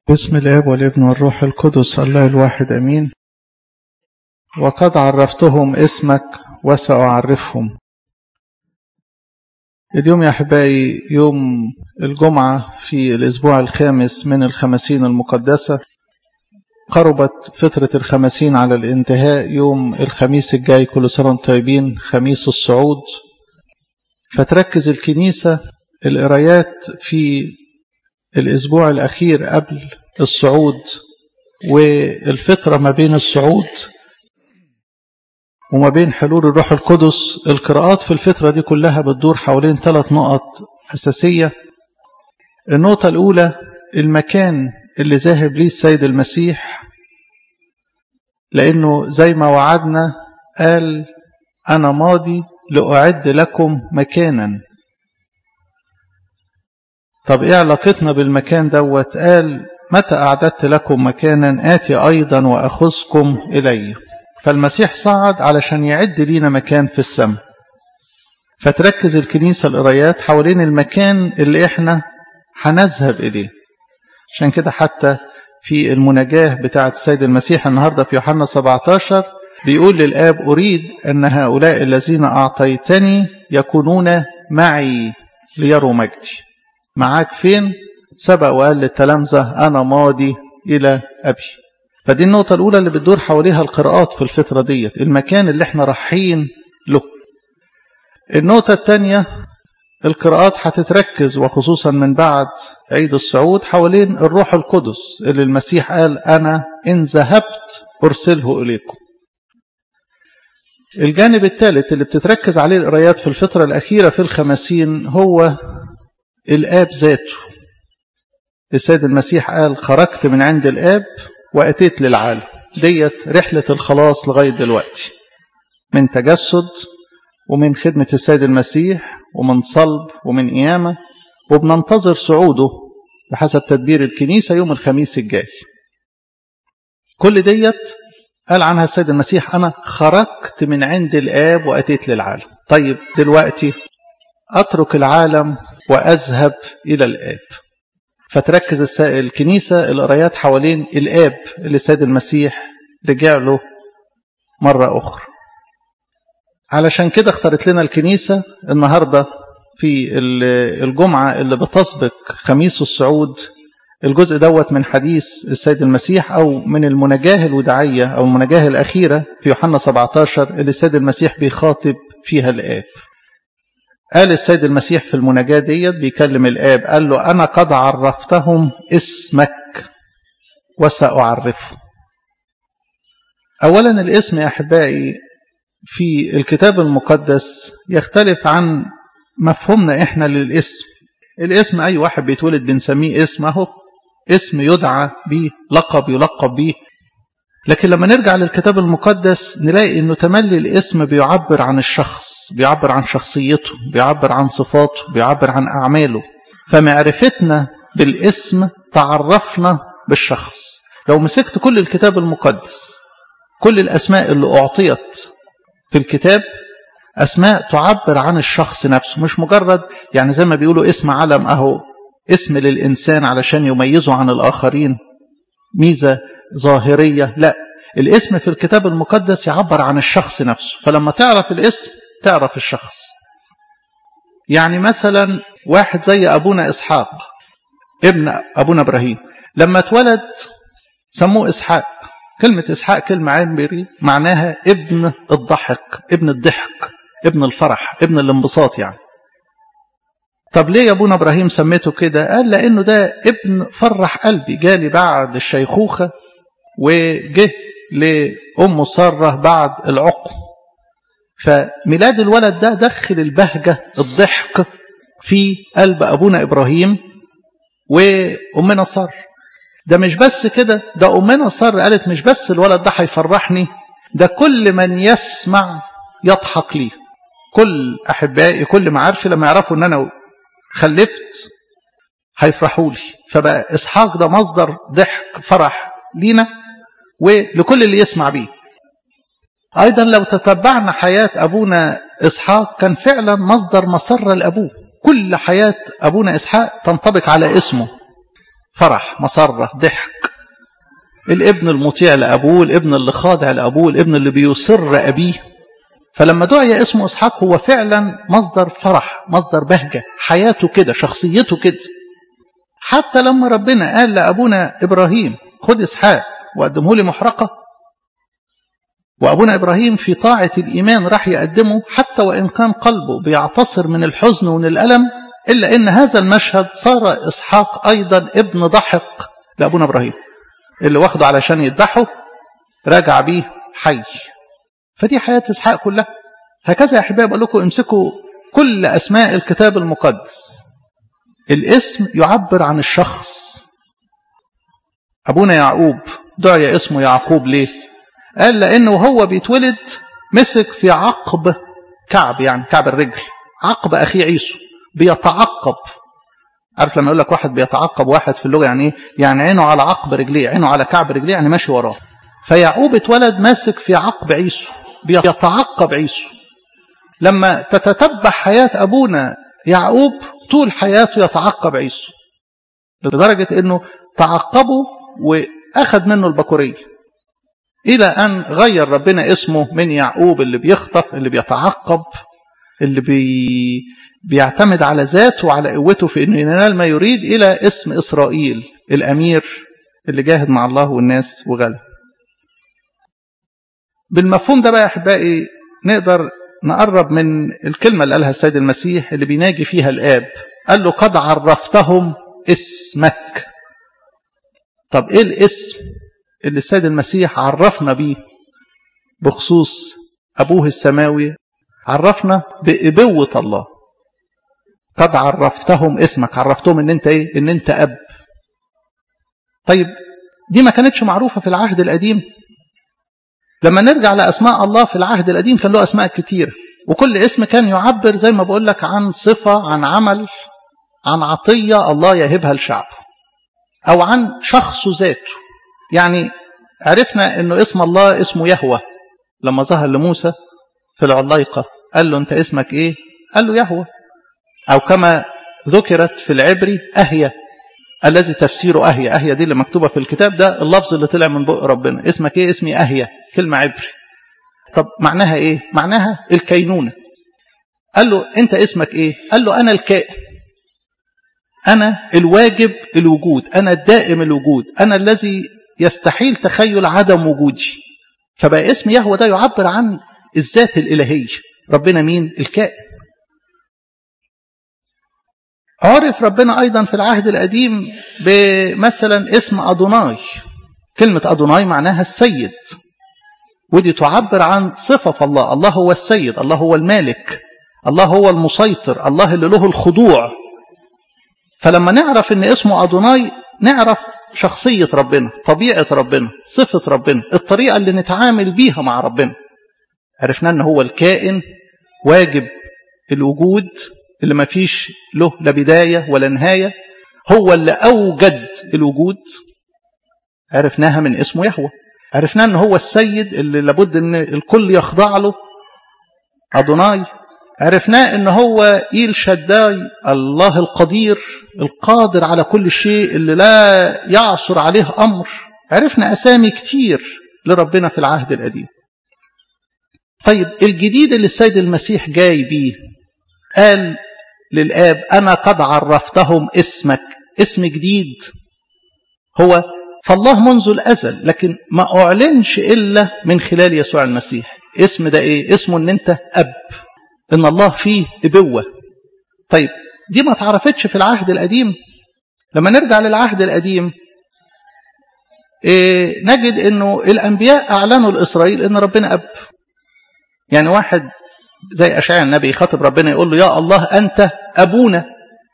بسم الاب والابن والروح القدس الله الواحد امين وقد عرفتهم اسمك وساعرفهم اليوم يا احبائي يوم الجمعه في الاسبوع الخامس من الخمسين المقدسه قربت فتره الخمسين على الانتهاء يوم الخميس الجاي كل سنه وانتم طيبين خميس الصعود فتركز الكنيسه القرايات في الأسبوع الأخير قبل الصعود والفترة ما بين الصعود وما بين حلول الروح القدس القراءات في الفترة دي كلها بتدور حوالين ثلاث نقط أساسية النقطة الأولى المكان اللي ذاهب ليه السيد المسيح لأنه زي ما وعدنا قال أنا ماضي لأعد لكم مكانا طب ايه علاقتنا بالمكان دوت قال متى أعددت لكم مكانا آتي أيضا وأخذكم إلي فالمسيح صعد علشان يعد لينا مكان في السماء فتركز الكنيسة القرايات حوالين المكان اللي احنا هنذهب إليه عشان كده حتى في المناجاة بتاعة السيد المسيح النهاردة في يوحنا 17 بيقول للآب أريد أن هؤلاء الذين أعطيتني يكونون معي ليروا مجدي معاك فين سبق وقال للتلامذة أنا ماضي إلى أبي فدي النقطة الأولى اللي بتدور حواليها القراءات في الفترة ديت المكان اللي احنا رايحين له النقطة الثانية القراءات هتتركز وخصوصا من بعد عيد الصعود حوالين الروح القدس اللي المسيح قال أنا إن ذهبت أرسله إليكم الجانب الثالث اللي بتتركز عليه القرايات في الفترة الأخيرة في الخمسين هو الآب ذاته السيد المسيح قال خرجت من عند الآب وأتيت للعالم ديت رحلة الخلاص لغاية دلوقتي من تجسد ومن خدمة السيد المسيح ومن صلب ومن قيامة وبننتظر صعوده بحسب تدبير الكنيسة يوم الخميس الجاي كل ديت قال عنها السيد المسيح أنا خرجت من عند الآب وأتيت للعالم طيب دلوقتي أترك العالم وأذهب إلى الآب فتركز الكنيسة القرايات حوالين الآب اللي السيد المسيح رجع له مرة أخرى علشان كده اختارت لنا الكنيسة النهاردة في الجمعة اللي بتسبق خميس الصعود الجزء دوت من حديث السيد المسيح أو من المناجاة الوداعية أو المناجاة الأخيرة في يوحنا 17 اللي السيد المسيح بيخاطب فيها الآب قال السيد المسيح في المناجاة ديت بيكلم الآب قال له أنا قد عرفتهم اسمك وسأعرفهم أولا الاسم يا أحبائي في الكتاب المقدس يختلف عن مفهومنا إحنا للاسم الاسم أي واحد بيتولد بنسميه اسم أهو اسم يدعى به لقب يلقب به لكن لما نرجع للكتاب المقدس نلاقي انه تملي الاسم بيعبر عن الشخص بيعبر عن شخصيته بيعبر عن صفاته بيعبر عن اعماله فمعرفتنا بالاسم تعرفنا بالشخص لو مسكت كل الكتاب المقدس كل الاسماء اللي اعطيت في الكتاب اسماء تعبر عن الشخص نفسه مش مجرد يعني زي ما بيقولوا اسم علم اهو اسم للانسان علشان يميزه عن الاخرين ميزه ظاهرية لا الاسم في الكتاب المقدس يعبر عن الشخص نفسه فلما تعرف الاسم تعرف الشخص يعني مثلا واحد زي أبونا إسحاق ابن أبونا إبراهيم لما اتولد سموه إسحاق كلمة إسحاق كلمة عبري معناها ابن الضحك ابن الضحك ابن الفرح ابن الانبساط يعني طب ليه يا ابونا ابراهيم سميته كده قال لانه ده ابن فرح قلبي جالي بعد الشيخوخه وجه لأم سارة بعد العقم فميلاد الولد ده دخل البهجة الضحك في قلب أبونا إبراهيم وأمنا سارة ده مش بس كده ده أمنا سارة قالت مش بس الولد ده هيفرحني ده كل من يسمع يضحك لي كل أحبائي كل معارفي لما يعرفوا أن أنا خلفت هيفرحوا لي فبقى إسحاق ده مصدر ضحك فرح لينا ولكل اللي يسمع بيه أيضا لو تتبعنا حياة أبونا إسحاق كان فعلا مصدر مسرة لأبوه كل حياة أبونا إسحاق تنطبق على اسمه فرح مسرة ضحك الابن المطيع لأبوه الابن اللي خاضع لأبوه الابن اللي بيسر أبيه فلما دعي اسمه إسحاق هو فعلا مصدر فرح مصدر بهجة حياته كده شخصيته كده حتى لما ربنا قال لأبونا إبراهيم خد إسحاق وقدمه لي محرقة وأبونا إبراهيم في طاعة الإيمان راح يقدمه حتى وإن كان قلبه بيعتصر من الحزن ومن الألم إلا إن هذا المشهد صار إسحاق أيضا ابن ضحك لأبونا إبراهيم اللي واخده علشان يذبحه راجع بيه حي فدي حياة إسحاق كلها هكذا يا أحباب أقول لكم امسكوا كل أسماء الكتاب المقدس الاسم يعبر عن الشخص أبونا يعقوب دعي اسمه يعقوب ليه قال لأنه هو بيتولد مسك في عقب كعب يعني كعب الرجل عقب أخيه عيسو بيتعقب عارف لما يقول لك واحد بيتعقب واحد في اللغة يعني ايه يعني عينه على عقب رجليه عينه على كعب رجليه يعني ماشي وراه فيعقوب اتولد ماسك في عقب عيسو بيتعقب عيسو لما تتتبع حياة أبونا يعقوب طول حياته يتعقب عيسو لدرجة أنه تعقبه وأخذ منه البكورية إلى أن غير ربنا اسمه من يعقوب اللي بيخطف اللي بيتعقب اللي بي بيعتمد على ذاته وعلى قوته في أنه ينال ما يريد إلى اسم إسرائيل الأمير اللي جاهد مع الله والناس وغلب بالمفهوم ده بقى يا أحبائي نقدر نقرب من الكلمة اللي قالها السيد المسيح اللي بيناجي فيها الآب قال له قد عرفتهم اسمك طب ايه الاسم اللي السيد المسيح عرفنا بيه بخصوص أبوه السماوي عرفنا بإبوة الله قد عرفتهم اسمك عرفتهم ان انت ايه ان انت اب طيب دي ما كانتش معروفة في العهد القديم لما نرجع لأسماء الله في العهد القديم كان له أسماء كتير وكل اسم كان يعبر زي ما بقول لك عن صفة عن عمل عن عطية الله يهبها لشعبه أو عن شخص ذاته يعني عرفنا أنه اسم الله اسمه يهوى لما ظهر لموسى في العلايقة قال له أنت اسمك إيه قال له يهوى أو كما ذكرت في العبري أهيا الذي تفسيره أهيا أهيا دي اللي مكتوبة في الكتاب ده اللفظ اللي طلع من بق ربنا اسمك إيه اسمي أهيا كلمة عبري طب معناها إيه معناها الكينونة قال له أنت اسمك إيه قال له أنا الكائن أنا الواجب الوجود أنا الدائم الوجود أنا الذي يستحيل تخيل عدم وجودي فبقى اسم يهوى ده يعبر عن الذات الإلهية ربنا مين الكائن عرف ربنا أيضا في العهد القديم بمثلا اسم أدوناي كلمة أدوناي معناها السيد ودي تعبر عن صفة في الله الله هو السيد الله هو المالك الله هو المسيطر الله اللي له الخضوع فلما نعرف ان اسمه أدوناي نعرف شخصية ربنا طبيعة ربنا صفة ربنا الطريقة اللي نتعامل بيها مع ربنا عرفنا ان هو الكائن واجب الوجود اللي ما فيش له لا بداية ولا نهاية هو اللي أوجد الوجود عرفناها من اسمه يهوى عرفنا ان هو السيد اللي لابد ان الكل يخضع له أدوناي عرفناه ان هو إيل شداي الله القدير القادر على كل شيء اللي لا يعصر عليه أمر عرفنا أسامي كتير لربنا في العهد القديم طيب الجديد اللي السيد المسيح جاي بيه قال للآب أنا قد عرفتهم اسمك اسم جديد هو فالله منذ الأزل لكن ما أعلنش إلا من خلال يسوع المسيح اسم ده إيه اسمه أن أنت أب ان الله فيه ابوه طيب دي ما اتعرفتش في العهد القديم لما نرجع للعهد القديم إيه نجد انه الانبياء اعلنوا لاسرائيل ان ربنا اب يعني واحد زي اشعياء النبي يخاطب ربنا يقول له يا الله انت ابونا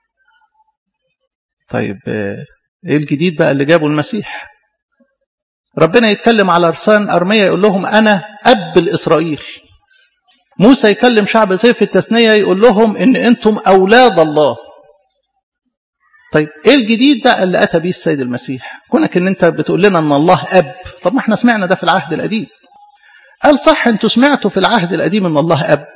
طيب ايه الجديد بقى اللي جابه المسيح ربنا يتكلم على لسان ارميا يقول لهم انا اب الاسرائيل موسى يكلم شعب زي في التثنية يقول لهم ان انتم اولاد الله طيب ايه الجديد بقى اللي اتى بيه السيد المسيح كونك ان انت بتقول لنا ان الله اب طب ما احنا سمعنا ده في العهد القديم قال صح انتوا سمعتوا في العهد القديم ان الله اب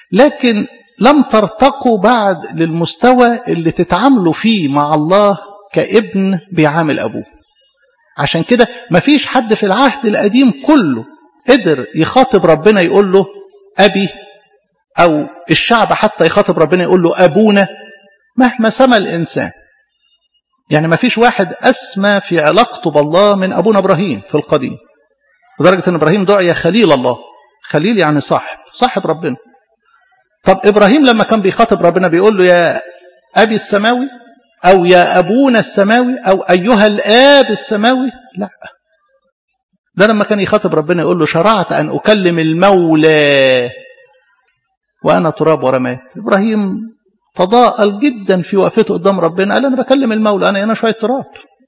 لكن لم ترتقوا بعد للمستوى اللي تتعاملوا فيه مع الله كابن بيعامل أبوه عشان كده مفيش حد في العهد القديم كله قدر يخاطب ربنا يقول له أبي أو الشعب حتى يخاطب ربنا يقول له أبونا مهما سمى الإنسان يعني ما فيش واحد أسمى في علاقته بالله من أبونا إبراهيم في القديم لدرجة أن إبراهيم دعي خليل الله خليل يعني صاحب صاحب ربنا طب إبراهيم لما كان بيخاطب ربنا بيقول له يا أبي السماوي أو يا أبونا السماوي أو أيها الآب السماوي لا ده لما كان يخاطب ربنا يقول له شرعت أن أكلم المولى وأنا تراب ورماد إبراهيم تضاءل جدا في وقفته قدام ربنا قال أنا بكلم المولى أنا أنا شوية تراب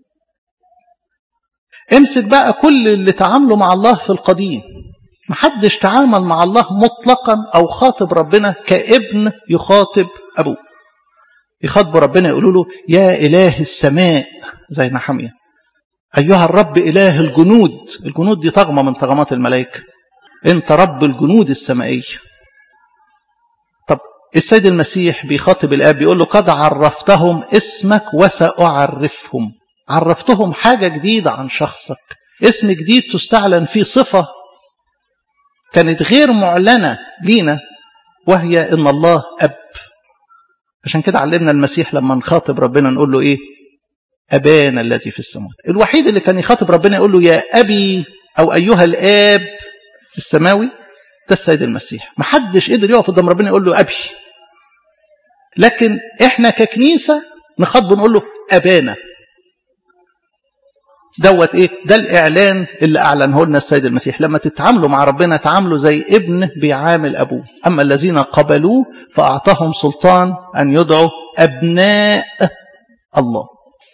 امسك بقى كل اللي تعاملوا مع الله في القديم محدش تعامل مع الله مطلقا أو خاطب ربنا كابن يخاطب أبوه يخاطبوا ربنا يقولوا له يا إله السماء زي نحمية أيها الرب إله الجنود الجنود دي طغمة من طغمات الملائكة أنت رب الجنود السمائية طب السيد المسيح بيخاطب الآب بيقول له قد عرفتهم اسمك وسأعرفهم عرفتهم حاجة جديدة عن شخصك اسم جديد تستعلن فيه صفة كانت غير معلنة لينا وهي إن الله أب عشان كده علمنا المسيح لما نخاطب ربنا نقول له إيه أبانا الذي في السماوات الوحيد اللي كان يخاطب ربنا يقول له يا أبي أو أيها الآب السماوي ده السيد المسيح محدش قدر يقف قدام ربنا يقول له أبي لكن إحنا ككنيسة نخاطبه نقول له أبانا دوت ايه ده الاعلان اللي اعلنه لنا السيد المسيح لما تتعاملوا مع ربنا تعاملوا زي ابن بيعامل ابوه اما الذين قبلوه فاعطاهم سلطان ان يدعوا ابناء الله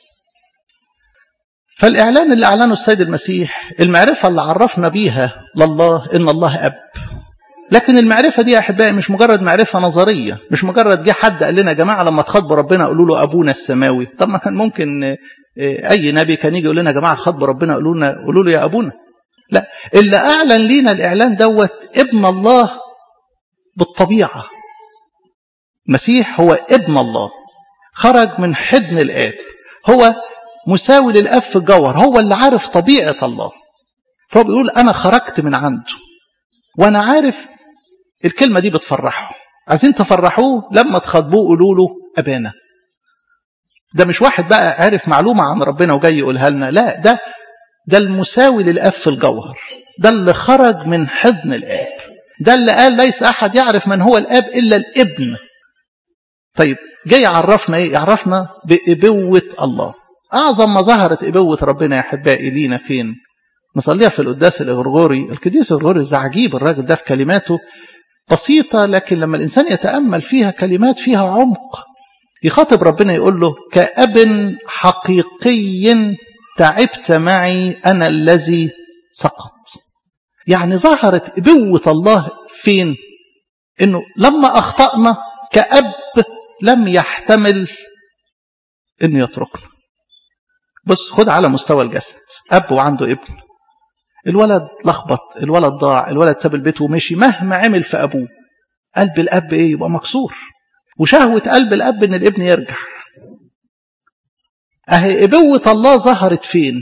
فالاعلان اللي اعلنه السيد المسيح المعرفه اللي عرفنا بيها لله ان الله اب لكن المعرفة دي يا أحبائي مش مجرد معرفة نظرية مش مجرد جه حد قال لنا يا جماعة لما تخاطبوا ربنا قولوا له أبونا السماوي طب ما كان ممكن أي نبي كان يجي يقول لنا يا جماعة خاطبوا ربنا قولوا لنا قولوا له يا أبونا لا اللي أعلن لينا الإعلان دوت ابن الله بالطبيعة المسيح هو ابن الله خرج من حضن الآب هو مساوي للآب في الجوهر هو اللي عارف طبيعة الله فهو بيقول أنا خرجت من عنده وأنا عارف الكلمة دي بتفرحه عايزين تفرحوه لما تخاطبوه قولوا له أبانا ده مش واحد بقى عارف معلومة عن ربنا وجاي يقولها لنا لا ده ده المساوي للآب في الجوهر ده اللي خرج من حضن الآب ده اللي قال ليس أحد يعرف من هو الآب إلا الابن طيب جاي يعرفنا إيه يعرفنا بإبوة الله أعظم ما ظهرت إبوة ربنا يا أحبائي لينا فين نصليها في القداس الغرغوري القديس الغرغوري ده عجيب الراجل ده في كلماته بسيطة لكن لما الإنسان يتأمل فيها كلمات فيها عمق يخاطب ربنا يقول له كأب حقيقي تعبت معي أنا الذي سقط يعني ظهرت إبوة الله فين إنه لما أخطأنا كأب لم يحتمل إنه يتركنا بص خد على مستوى الجسد أب وعنده ابن الولد لخبط الولد ضاع الولد ساب البيت ومشي مهما عمل في أبوه قلب الأب إيه يبقى مكسور وشهوة قلب الأب إن الابن يرجع أهي إبوة الله ظهرت فين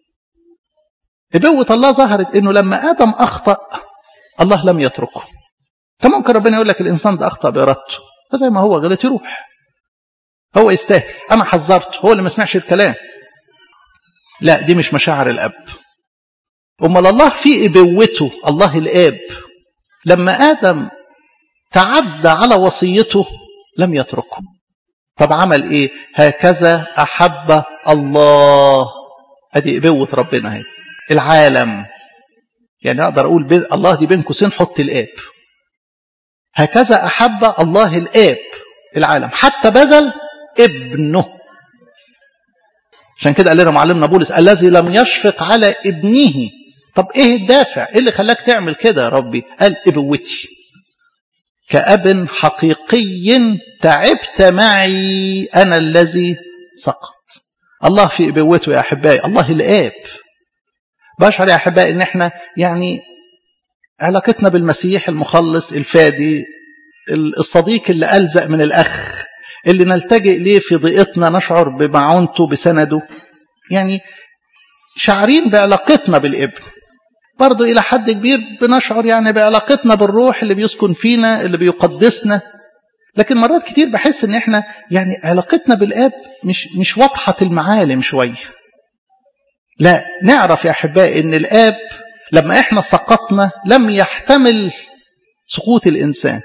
إبوة الله ظهرت إنه لما آدم أخطأ الله لم يتركه كان ممكن ربنا يقول لك الإنسان ده أخطأ بإرادته فزي ما هو غلط يروح هو يستاهل أنا حذرته هو اللي ما سمعش الكلام لا دي مش مشاعر الأب أمال الله في إبوته الله الآب لما آدم تعدى على وصيته لم يتركه طب عمل ايه هكذا احب الله ادي ابوه ربنا اهي العالم يعني اقدر اقول بين الله دي بين قوسين حط الاب هكذا احب الله الاب العالم حتى بذل ابنه عشان كده قال لنا معلمنا بولس الذي لم يشفق على ابنه طب ايه الدافع ايه اللي خلاك تعمل كده يا ربي قال ابوتي كأب حقيقي تعبت معي أنا الذي سقط الله في إبوته يا أحبائي الله الآب بشعر يا أحبائي إن إحنا يعني علاقتنا بالمسيح المخلص الفادي الصديق اللي ألزق من الأخ اللي نلتجئ ليه في ضيقتنا نشعر بمعونته بسنده يعني شعرين بعلاقتنا بالابن برضو إلى حد كبير بنشعر يعني بعلاقتنا بالروح اللي بيسكن فينا اللي بيقدسنا لكن مرات كتير بحس ان احنا يعني علاقتنا بالاب مش مش واضحه المعالم شويه لا نعرف يا احبائي ان الاب لما احنا سقطنا لم يحتمل سقوط الانسان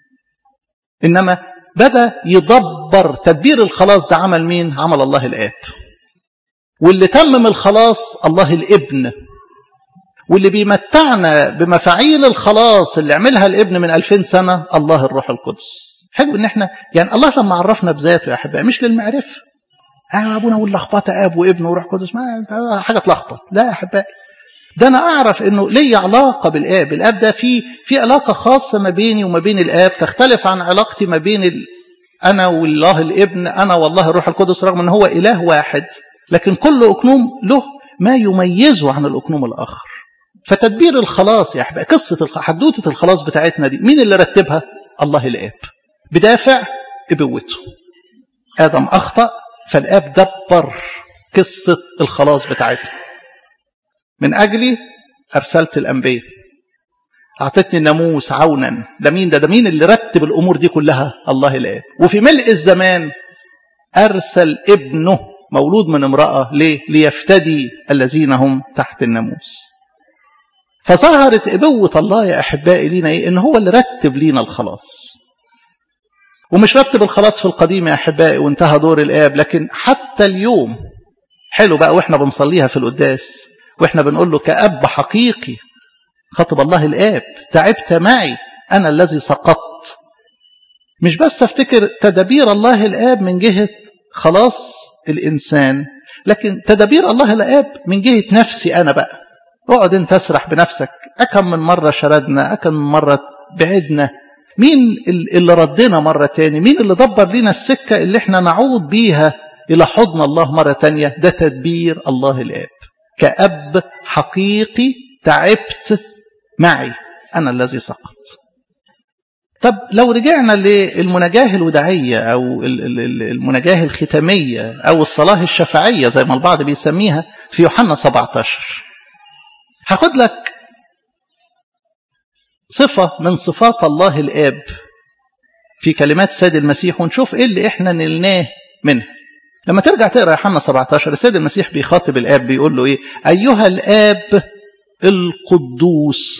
انما بدا يدبر تدبير الخلاص ده عمل مين عمل الله الاب واللي تمم الخلاص الله الابن واللي بيمتعنا بمفاعيل الخلاص اللي عملها الابن من 2000 سنه الله الروح القدس حلو ان احنا يعني الله لما عرفنا بذاته يا احبائي مش للمعرفه اه ابونا واللخبطه اب وابن وروح قدس ما حاجه تلخبط لا يا احبائي ده انا اعرف انه لي علاقه بالاب الاب ده في في علاقه خاصه ما بيني وما بين الاب تختلف عن علاقتي ما بين ال... انا والله الابن انا والله الروح القدس رغم ان هو اله واحد لكن كل اقنوم له ما يميزه عن الاقنوم الاخر فتدبير الخلاص يا احبائي قصه حدوته الخلاص بتاعتنا دي مين اللي رتبها الله الاب بدافع ابوته ادم اخطا فالاب دبر قصه الخلاص بتاعتنا من اجلي ارسلت الانبياء اعطتني الناموس عونا ده مين ده ده مين اللي رتب الامور دي كلها الله الاب وفي ملء الزمان ارسل ابنه مولود من امراه ليه ليفتدي الذين هم تحت الناموس فظهرت ابوه الله يا احبائي لينا ايه ان هو اللي رتب لينا الخلاص ومش رتب الخلاص في القديم يا احبائي وانتهى دور الاب لكن حتى اليوم حلو بقى واحنا بنصليها في القداس واحنا بنقول له كأب حقيقي خطب الله الآب تعبت معي أنا الذي سقطت مش بس افتكر تدابير الله الآب من جهة خلاص الإنسان لكن تدابير الله الآب من جهة نفسي أنا بقى اقعد انت اسرح بنفسك أكم من مرة شردنا أكم من مرة بعدنا مين اللي ردنا مرة تاني مين اللي دبر لنا السكة اللي احنا نعود بيها إلى حضن الله مرة تانية ده تدبير الله الآب كأب حقيقي تعبت معي أنا الذي سقط طب لو رجعنا للمناجاة الوداعية أو المناجاة الختامية أو الصلاة الشفعية زي ما البعض بيسميها في يوحنا 17 هاخد لك صفة من صفات الله الآب في كلمات سيد المسيح ونشوف إيه اللي إحنا نلناه منها لما ترجع تقرا يوحنا 17 السيد المسيح بيخاطب الاب بيقول له ايه ايها الاب القدوس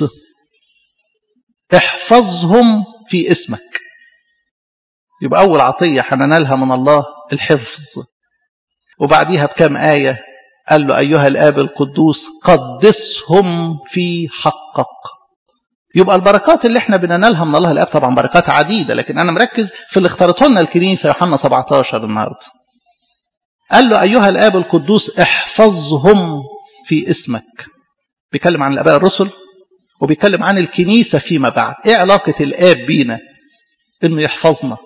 احفظهم في اسمك يبقى اول عطيه هننالها من الله الحفظ وبعديها بكام ايه قال له ايها الاب القدوس قدسهم في حقك يبقى البركات اللي احنا بننالها من الله الاب طبعا بركات عديده لكن انا مركز في اللي اختارته لنا الكنيسه يوحنا 17 النهارده قال له أيها الآب القدوس احفظهم في اسمك بيكلم عن الآباء الرسل وبيكلم عن الكنيسة فيما بعد إيه علاقة الآب بينا إنه يحفظنا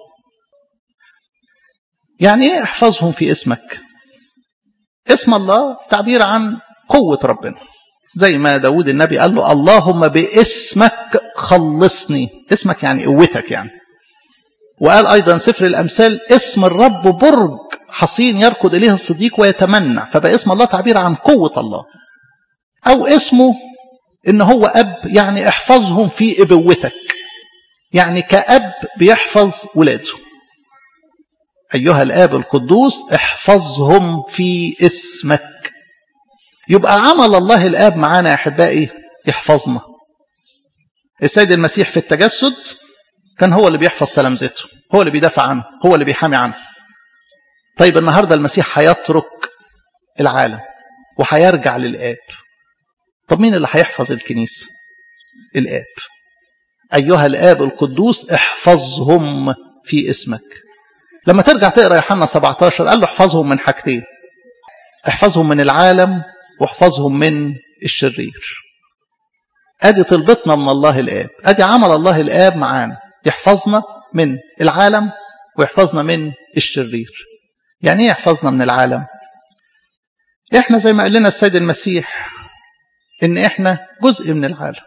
يعني إيه احفظهم في اسمك اسم الله تعبير عن قوة ربنا زي ما داود النبي قال له اللهم باسمك خلصني اسمك يعني قوتك يعني وقال أيضا سفر الأمثال اسم الرب برج حصين يركض إليه الصديق ويتمنع فبقى اسم الله تعبير عن قوة الله أو اسمه إن هو أب يعني احفظهم في إبوتك يعني كأب بيحفظ ولاده أيها الآب القدوس احفظهم في اسمك يبقى عمل الله الآب معانا يا أحبائي يحفظنا السيد المسيح في التجسد كان هو اللي بيحفظ تلامذته هو اللي بيدافع عنه هو اللي بيحامي عنه طيب النهارده المسيح هيترك العالم وهيرجع للآب طب مين اللي هيحفظ الكنيسة الآب أيها الآب القدوس احفظهم في اسمك لما ترجع تقرأ يوحنا 17 قال له احفظهم من حاجتين احفظهم من العالم واحفظهم من الشرير ادي طلبتنا من الله الآب ادي عمل الله الآب معانا يحفظنا من العالم ويحفظنا من الشرير يعني ايه يحفظنا من العالم احنا زي ما قال لنا السيد المسيح ان احنا جزء من العالم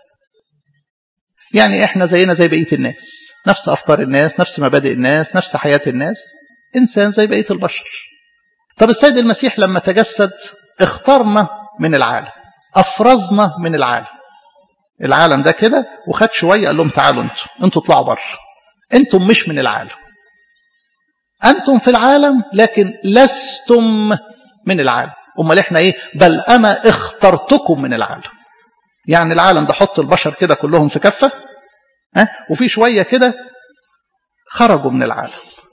يعني احنا زينا زي بقيه الناس نفس افكار الناس نفس مبادئ الناس نفس حياه الناس إنسان زي بقية البشر طب السيد المسيح لما تجسد اختارنا من العالم أفرزنا من العالم العالم ده كده وخد شوية قال لهم تعالوا انتوا انتوا اطلعوا بره انتم مش من العالم أنتم في العالم لكن لستم من العالم أمال إحنا إيه بل أنا اخترتكم من العالم يعني العالم ده حط البشر كده كلهم في كفة ها وفي شوية كده خرجوا من العالم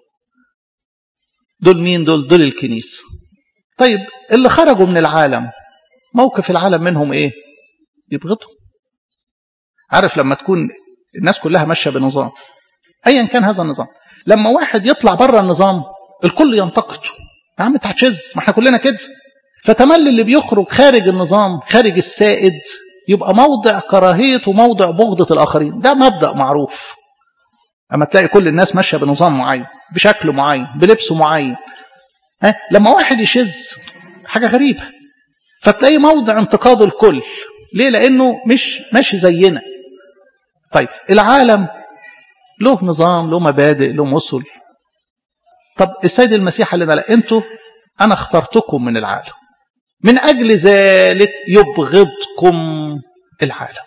دول مين دول دول الكنيسة طيب اللي خرجوا من العالم موقف العالم منهم ايه يبغضهم عارف لما تكون الناس كلها ماشية بنظام ايا كان هذا النظام لما واحد يطلع بره النظام الكل ينتقده يا عم انت هتشز ما احنا كلنا كده فتملي اللي بيخرج خارج النظام خارج السائد يبقى موضع كراهية وموضع بغضة الآخرين ده مبدأ معروف أما تلاقي كل الناس ماشية بنظام معين بشكل معين بلبس معين ها لما واحد يشز حاجة غريبة فتلاقي موضع انتقاد الكل ليه لأنه مش ماشي زينا طيب العالم له نظام له مبادئ له مسل طب السيد المسيح قال لنا لا انتوا انا اخترتكم من العالم من اجل ذلك يبغضكم العالم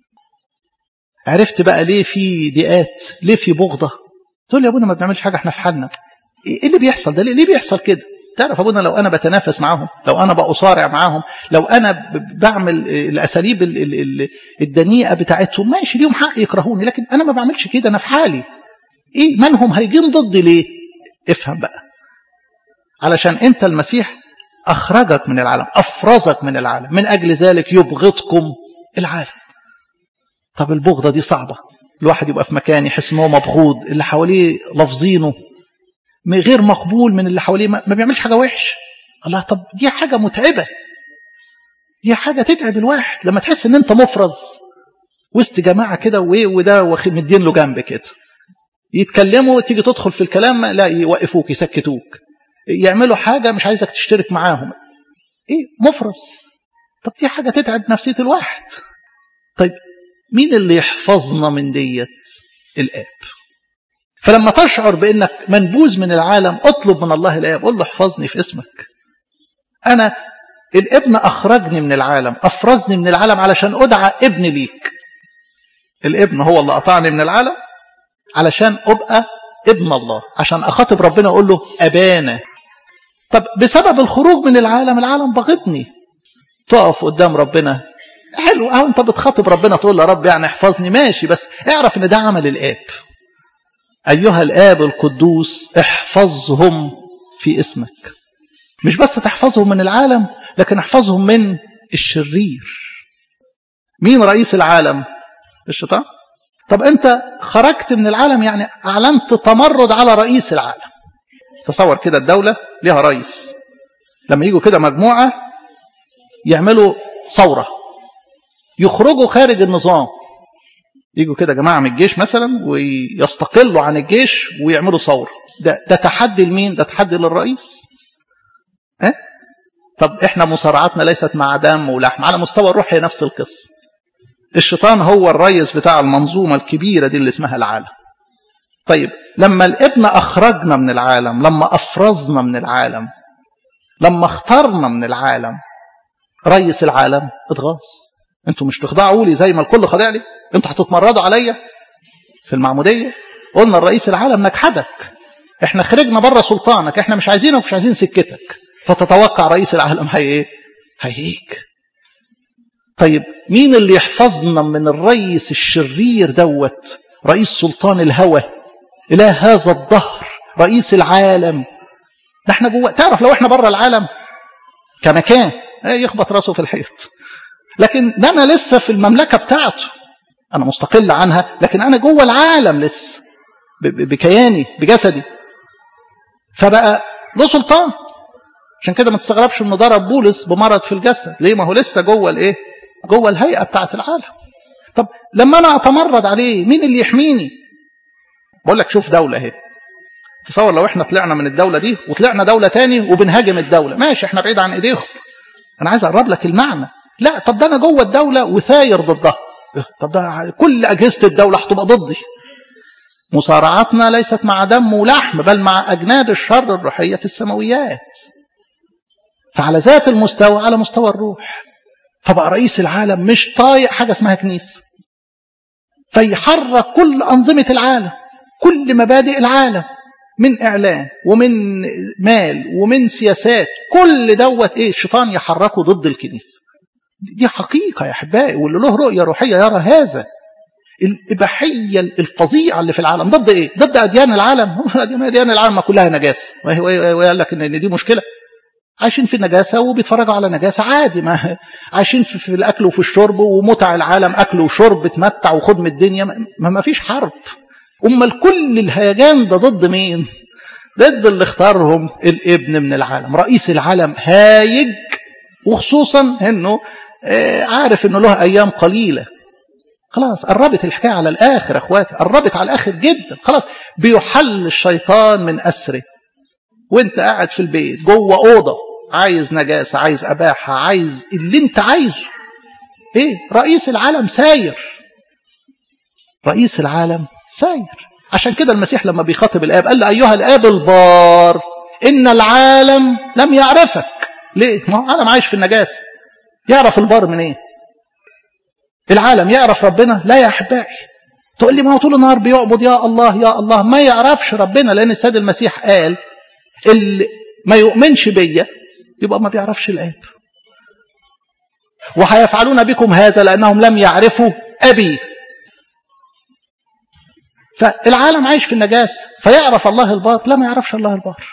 عرفت بقى ليه في ضيقات ليه في بغضه تقول يا ابونا ما بنعملش حاجه احنا في حالنا ايه اللي بيحصل ده ليه بيحصل كده تعرف ابونا لو انا بتنافس معاهم لو انا بأصارع معاهم لو انا بعمل الاساليب الدنيئه بتاعتهم ماشي ليهم حق يكرهوني لكن انا ما بعملش كده انا في حالي ايه منهم هيجين ضدي ليه افهم بقى علشان انت المسيح اخرجك من العالم افرزك من العالم من اجل ذلك يبغضكم العالم طب البغضه دي صعبه الواحد يبقى في مكان يحس ان هو مبغوض اللي حواليه لفظينه غير مقبول من اللي حواليه ما بيعملش حاجه وحش الله طب دي حاجه متعبه دي حاجه تتعب الواحد لما تحس ان انت مفرز وسط جماعه كده وايه وده مدين له جنب كده يتكلموا تيجي تدخل في الكلام لا يوقفوك يسكتوك يعملوا حاجه مش عايزك تشترك معاهم ايه مفرز طب دي حاجه تتعب نفسيه الواحد طيب مين اللي يحفظنا من ديت الاب فلما تشعر بانك منبوذ من العالم اطلب من الله الاب قول له احفظني في اسمك انا الابن اخرجني من العالم افرزني من العالم علشان ادعى ابن ليك الابن هو اللي قطعني من العالم علشان ابقى ابن الله عشان اخاطب ربنا اقول له ابانا طب بسبب الخروج من العالم العالم بغضني تقف قدام ربنا حلو اهو انت بتخاطب ربنا تقول له رب يعني احفظني ماشي بس اعرف ان ده عمل الاب أيها الآب القدوس احفظهم في اسمك مش بس تحفظهم من العالم لكن احفظهم من الشرير مين رئيس العالم الشيطان طب انت خرجت من العالم يعني اعلنت تمرد على رئيس العالم تصور كده الدولة ليها رئيس لما يجوا كده مجموعة يعملوا ثورة يخرجوا خارج النظام يجوا كده جماعة من الجيش مثلا ويستقلوا عن الجيش ويعملوا ثورة ده, ده تحدي لمين ده تحدي للرئيس اه؟ طب احنا مصارعتنا ليست مع دم ولحم على مستوى الروح هي نفس القصة الشيطان هو الرئيس بتاع المنظومة الكبيرة دي اللي اسمها العالم طيب لما الابن أخرجنا من العالم لما أفرزنا من العالم لما اخترنا من العالم رئيس العالم اتغاظ انتوا مش تخضعوا لي زي ما الكل خاضع لي انتوا هتتمردوا عليا في المعمودية قلنا الرئيس العالم نجحدك احنا خرجنا بره سلطانك احنا مش عايزينك مش عايزين سكتك فتتوقع رئيس العالم هي ايه هيهيك طيب مين اللي يحفظنا من الرئيس الشرير دوت رئيس سلطان الهوى إله هذا الظهر رئيس العالم ده احنا جوه تعرف لو احنا بره العالم كمكان يخبط راسه في الحيط لكن ده انا لسه في المملكه بتاعته انا مستقل عنها لكن انا جوه العالم لسه بكياني بجسدي فبقى له سلطان عشان كده ما تستغربش انه ضرب بولس بمرض في الجسد ليه ما هو لسه جوه الايه جوه الهيئه بتاعت العالم طب لما انا اتمرد عليه مين اللي يحميني بقول لك شوف دوله اهي تصور لو احنا طلعنا من الدوله دي وطلعنا دوله تاني وبنهاجم الدوله ماشي احنا بعيد عن ايديهم انا عايز اقرب لك المعنى لا طب ده انا جوه الدوله وثاير ضدها طب ده كل اجهزه الدوله هتبقى ضدي مصارعتنا ليست مع دم ولحم بل مع أجناد الشر الروحية في السماويات فعلى ذات المستوى على مستوى الروح فبقى رئيس العالم مش طايق حاجة اسمها كنيسة فيحرك كل أنظمة العالم كل مبادئ العالم من إعلان ومن مال ومن سياسات كل دوت إيه الشيطان يحركه ضد الكنيسة دي حقيقة يا أحبائي واللي له رؤية روحية يرى هذا الإباحية الفظيعة اللي في العالم ضد إيه؟ ضد أديان العالم أديان العالم كلها نجاسة ويقول لك إن دي مشكلة عايشين في النجاسة وبيتفرجوا على نجاسة عادي ما عايشين في, في الأكل وفي الشرب ومتع العالم أكل وشرب تمتع وخد من الدنيا ما, ما فيش حرب أمال كل الهيجان ده ضد مين ضد اللي اختارهم الابن من العالم رئيس العالم هايج وخصوصا انه عارف انه له ايام قليله خلاص قربت الحكايه على الاخر اخواتي قربت على الاخر جدا خلاص بيحل الشيطان من اسره وانت قاعد في البيت جوه اوضه عايز نجاسه عايز اباحه عايز اللي انت عايزه ايه رئيس العالم ساير رئيس العالم ساير عشان كده المسيح لما بيخاطب الاب قال له ايها الاب البار ان العالم لم يعرفك ليه ما هو العالم عايش في النجاسه يعرف البار منين إيه؟ العالم يعرف ربنا لا يا احبائي تقول لي ما هو طول النهار بيعبد يا الله يا الله ما يعرفش ربنا لان السيد المسيح قال اللي ما يؤمنش بيا يبقى ما بيعرفش الاب وهيفعلون بكم هذا لانهم لم يعرفوا ابي فالعالم عايش في النجاسه فيعرف الله البار لا ما يعرفش الله البار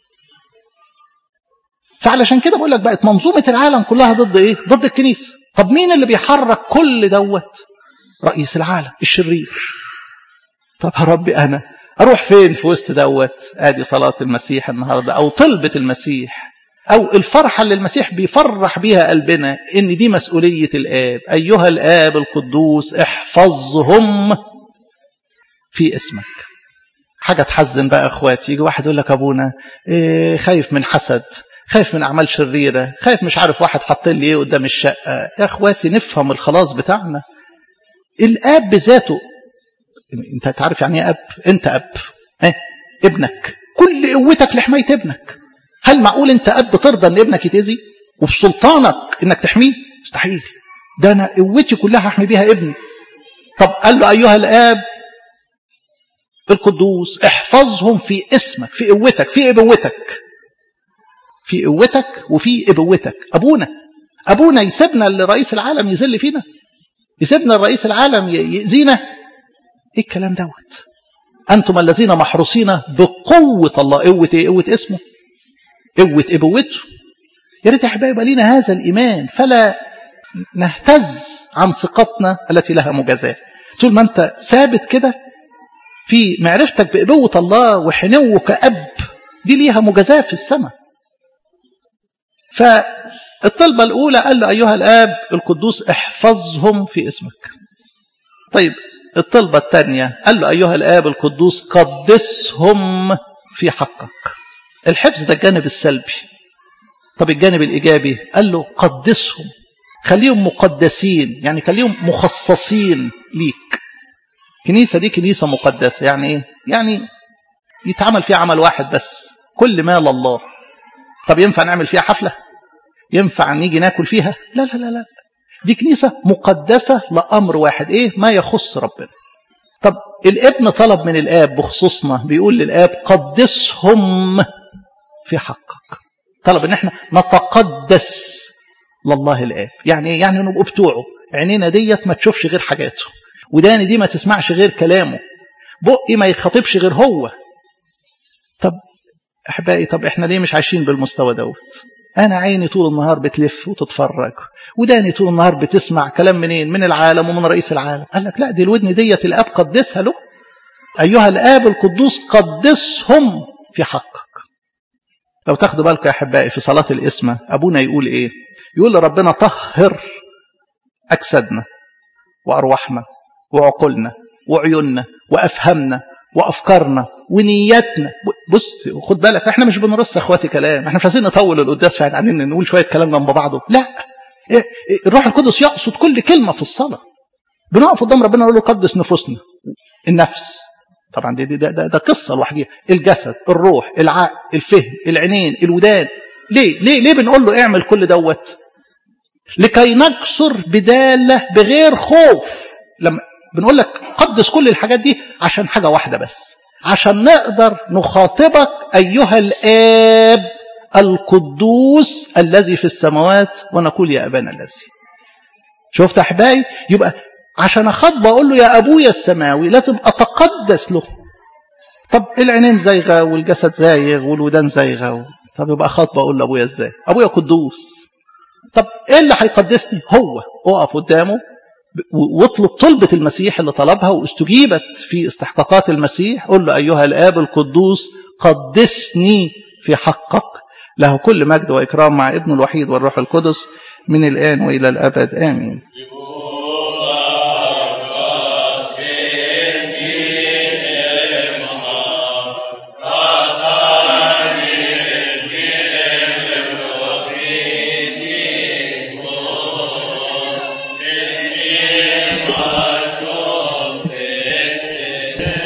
فعلشان كده بقول لك بقت منظومه العالم كلها ضد ايه ضد الكنيسه طب مين اللي بيحرك كل دوت رئيس العالم الشرير طب يا ربي انا اروح فين في وسط دوت ادي صلاه المسيح النهارده او طلبه المسيح او الفرحه اللي المسيح بيفرح بيها قلبنا ان دي مسؤوليه الاب ايها الاب القدوس احفظهم في اسمك حاجه تحزن بقى اخواتي يجي واحد يقول لك ابونا إيه خايف من حسد خايف من اعمال شريره خايف مش عارف واحد حط لي ايه قدام الشقه يا اخواتي نفهم الخلاص بتاعنا الاب بذاته انت تعرف يعني ايه اب انت اب ايه ابنك كل قوتك لحمايه ابنك هل معقول انت اب ترضى ان ابنك يتاذي وفي سلطانك انك تحميه مستحيل ده انا قوتي كلها هحمي بيها ابني طب قال له ايها الاب القدوس احفظهم في اسمك في قوتك في ابوتك في قوتك وفي ابوتك ابونا ابونا يسيبنا لرئيس العالم يذل فينا يسيبنا لرئيس العالم يأذينا ايه الكلام دوت انتم الذين محروسين بقوه الله قوه ايه قوه اسمه قوه ابوته يا ريت يا احبائي يبقى لينا هذا الايمان فلا نهتز عن ثقتنا التي لها مجازاه طول ما انت ثابت كده في معرفتك بابوه الله وحنوه كاب دي ليها مجازاه في السماء فالطلبة الأولى قال له أيها الآب القدوس احفظهم في اسمك طيب الطلبة الثانية قال له أيها الآب القدوس قدسهم في حقك الحفظ ده الجانب السلبي طب الجانب الإيجابي قال له قدسهم خليهم مقدسين يعني خليهم مخصصين ليك كنيسة دي كنيسة مقدسة يعني إيه؟ يعني يتعمل فيها عمل واحد بس كل ما لله طب ينفع نعمل فيها حفلة ينفع نيجي ناكل فيها لا لا لا لا دي كنيسة مقدسة لأمر واحد إيه ما يخص ربنا طب الابن طلب من الآب بخصوصنا بيقول للآب قدسهم في حقك طلب ان احنا نتقدس لله الآب يعني ايه يعني نبقوا بتوعه عينينا ديت ما تشوفش غير حاجاته وداني دي ما تسمعش غير كلامه بقي ما يخاطبش غير هو طب احبائي طب احنا ليه مش عايشين بالمستوى دوت انا عيني طول النهار بتلف وتتفرج وداني طول النهار بتسمع كلام منين من العالم ومن رئيس العالم قال لك لا دي الودن ديت الاب قدسها له ايها الاب القدوس قدسهم في حقك لو تاخدوا بالكم يا احبائي في صلاه الاسمه ابونا يقول ايه يقول لربنا طهر اجسادنا وارواحنا وعقولنا وعيوننا وافهامنا وافكارنا ونياتنا بص خد بالك احنا مش بنرص اخواتي كلام احنا مش عايزين نطول القداس فاحنا قاعدين نقول شويه كلام جنب بعضه لا الروح القدس يقصد كل كلمه في الصلاه بنقف قدام ربنا نقول له قدس نفوسنا النفس طبعا دي, دي ده, ده, ده قصة لوحديها الجسد الروح العقل الفهم العينين الودان ليه ليه ليه بنقول له اعمل كل دوت لكي نكسر بدالة بغير خوف لما بنقول لك قدس كل الحاجات دي عشان حاجة واحدة بس عشان نقدر نخاطبك أيها الآب القدوس الذي في السماوات ونقول يا أبانا الذي شفت أحبائي يبقى عشان أخاطبه أقول له يا أبويا السماوي لازم أتقدس له طب العينين زايغة والجسد زايغ والودان زايغة طب يبقى خاطبه أقول له أبويا إزاي أبويا قدوس طب إيه اللي هيقدسني هو أقف قدامه واطلب طلبة المسيح اللي طلبها واستجيبت في استحقاقات المسيح قل له أيها الآب القدوس قدسني في حقك له كل مجد وإكرام مع ابن الوحيد والروح القدس من الآن وإلى الأبد آمين